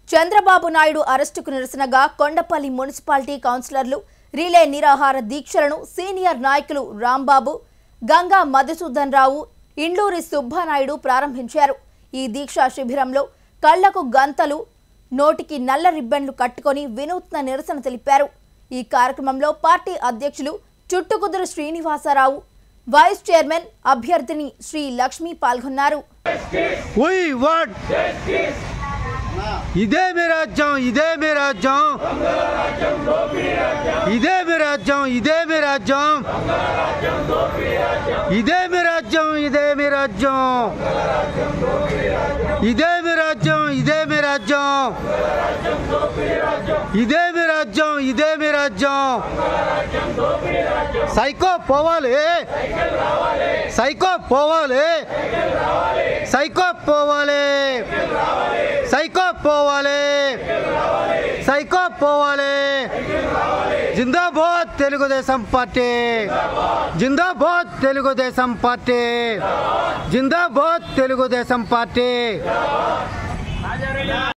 చంద్రబాబు నాయుడు అరెస్టుకు నిరసనగా కొండపల్లి మున్సిపాలిటీ కౌన్సిలర్లు రిలే నిరాహార దీక్షలను సీనియర్ నాయకులు రాంబాబు గంగా మధుసూదన్ రావు ఇండ్లూరి సుబ్బానాయుడు ప్రారంభించారు ఈ దీక్షా శిబిరంలో కళ్లకు గంతలు నోటికి నల్ల రిబ్బన్లు కట్టుకొని వినూత్న నిరసన తెలిపారు ఈ కార్యక్రమంలో పార్టీ అధ్యక్షులు చుట్టుకుదురు శ్రీనివాసరావు వైస్ చైర్మన్ అభ్యర్థిని శ్రీ లక్ష్మి పాల్గొన్నారు వై వాట్ ఇదే మీ రాజ్యం ఇదే మీ రాజ్యం ఇదే మీ రాజ్యం ఇదే మీ రాజ్యం ఇదే మీ రాజ్యం ఇదే మీ రాజ్యం ఇదే మీ రాజ్యం ఇదే మీ రాజ్యం ఇదే మీ రాజ్యం ఇదే మీ రాజ్యం సైకో పోవాలి సైకో పోవాలి సైకో పోవాలి సైకో పోవాలి సైకో పోవాలి జిందాబాద్ తెలుగుదేశం పార్టీ జిందాబాద్ తెలుగుదేశం పార్టీ జిందాబాద్ తెలుగుదేశం పార్టీ